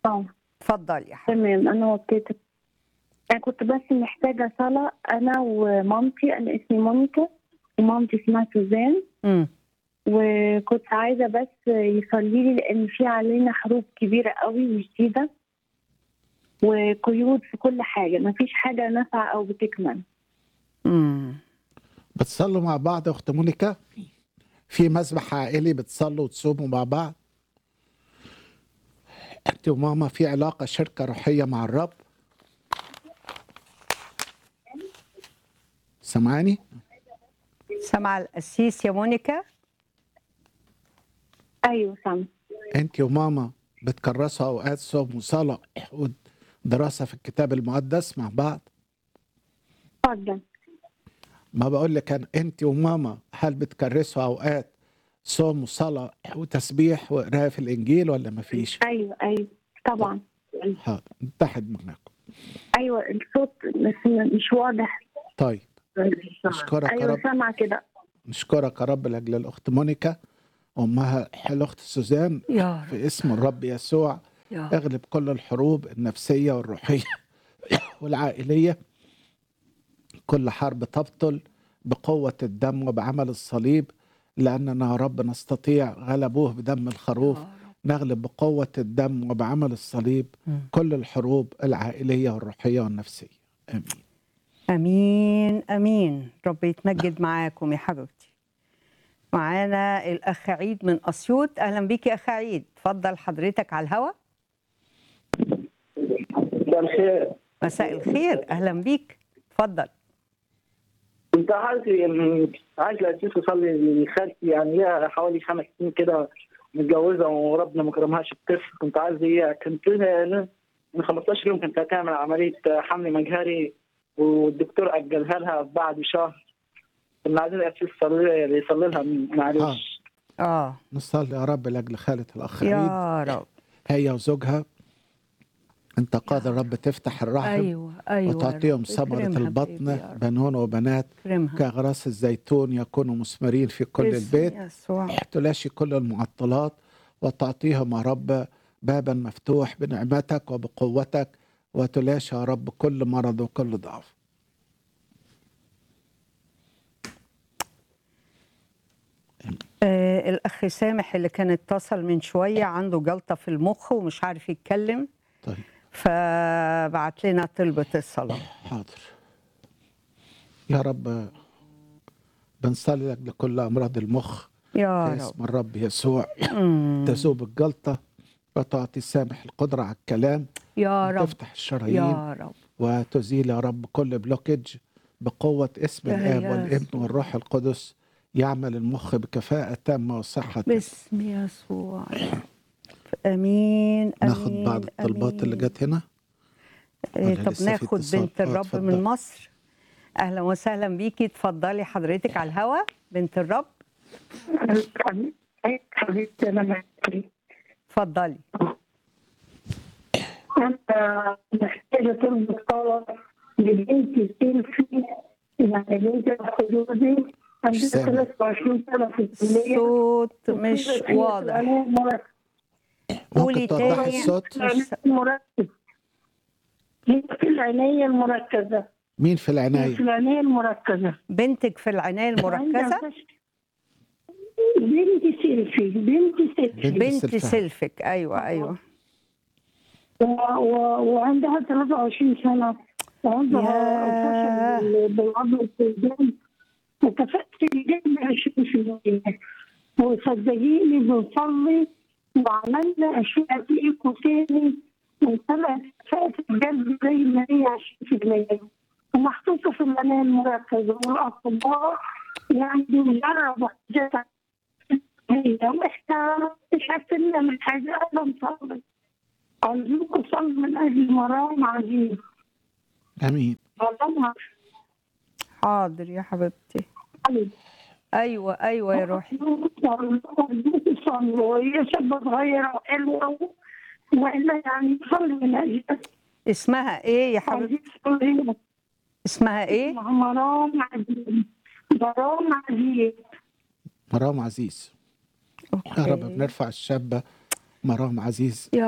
اه اتفضلي يا حبيبتي تمام انا وطيتك انا كنت بس محتاجه صلاه انا ومامتي انا اسمي مونيكا ومامتي اسمها سوزان امم وكنت عايزه بس يصلي لي لان في علينا حروب كبيره قوي وشديده وقيود في كل حاجه ما فيش حاجه نافعه او بتكمل امم بتصلوا مع بعض يا اخت مونيكا في مسبح عائلي بتصلوا وتصوموا مع بعض انت وماما في علاقه شركه روحيه مع الرب سامعاني سمع القسيس يا مونيكا ايوه سامع انت وماما بتكرسوا اوقات صوم وصلاه ودراسه في الكتاب المقدس مع بعض اتفضل ما بقول لك أنا انت وماما هل بتكرسوا اوقات صوم وصلاه وتسبيح وقرايه في الانجيل ولا ما فيش ايوه ايوه طبعا حاضر نتحد معاكم ايوه الصوت بس مش واضح طيب نشكرك يا ايوه رب سامعه كده نشكرك يا رب لاجل الاخت مونيكا امها الاخت سوزان يا رب في اسم الرب يسوع يا رب اغلب كل الحروب النفسيه والروحيه والعائليه كل حرب تبطل بقوه الدم وبعمل الصليب لاننا يا رب نستطيع غلبوه بدم الخروف نغلب بقوه الدم وبعمل الصليب مم. كل الحروب العائليه والروحيه والنفسيه امين امين امين رب يتمجد معاكم يا حبيبتي معانا الاخ عيد من اسيوط اهلا بيك يا اخ عيد اتفضل حضرتك على الهوا مساء الخير مساء الخير اهلا بيك اتفضل كنت عايز عايز الأسيس يصلي لخالتي يعني ليها حوالي خمس سنين كده متجوزة وربنا ما كرمهاش بطفل كنت عايز هي كنت لها من 15 يوم كنت هتعمل عملية حمل مجهري والدكتور أجلها لها بعد شهر كنا عايزين الأسيس يصلي يصلي لها معلش اه نصلي يا رب لاجل خاله الاخ عيد يا رب هي وزوجها انت قادر رب تفتح الرحم ايوه ايوه وتعطيهم يا رب. ثمرة اكرمها البطن بيبي يا رب. بنون وبنات اكرمها كغراس الزيتون يكونوا مثمرين في كل باسم البيت يسوع تلاشي كل المعطلات وتعطيهم يا رب بابا مفتوح بنعمتك وبقوتك وتلاشي يا رب كل مرض وكل ضعف آه الاخ سامح اللي كان اتصل من شويه عنده جلطه في المخ ومش عارف يتكلم طيب فبعت لنا طلبه الصلاه حاضر يا رب بنصلي لك لكل امراض المخ يا في رب اسم الرب يسوع مم. تذوب الجلطه وتعطي سامح القدره على الكلام يا رب تفتح الشرايين يا رب وتزيل يا رب كل بلوكج بقوة اسم يا الآب يسوع. والابن والروح القدس يعمل المخ بكفاءة تامة وصحة تامة. باسم يسوع امين ناخد امين بعض الطلبات اللي آمين. جت هنا إيه، ولا طب لسه في ناخد اتصال؟ بنت آه، الرب اتفضل. من مصر اهلا وسهلا بيكي اتفضلي حضرتك على الهوا بنت الرب حبيبتي انا معاكي اتفضلي انا محتاجه تربط طلب لبنتي سيلفي يعني بنتي حدودي عندها سامع. 23 سنه في الكليه الصوت مش واضح قولي ممكن توضحي تاني. الصوت مش- مركز هي في العناية المركزة مين في هي في العناية العناية المركزة بنتك في العناية المركزة عندها كشف. بنتي سيلفي بنتي سيلفي بنت بنت سلفها. سلفك ايوه ايوه و... و... وعندها 23 سنة وعندها ياه. فشل بالعضل في الجنب وكفاءة الجنب 20% وصدقيني بنصلي وعملنا أشياء في إيكو تاني وطلعت كفاءة الجنب زي ما هي 20% ومحطوطة في العناية المركزة والأطباء يعني بيجربوا حاجات هي واحنا مش عارفين نعمل حاجة أنا نصلي أرجوكم صلوا من أجل مرام عزيز أمين مرام حاضر يا حبيبتي عزيز ايوه ايوه يا روحي أرجوكم صلوا هي شابة صغيرة وحلوة وإلا يعني صلي من أجلها اسمها ايه يا حبيبتي عزيز صلي اسمها ايه مرام عزيز مرام عزيز مرام عزيز يا رب أوكي. بنرفع الشابة مرام عزيز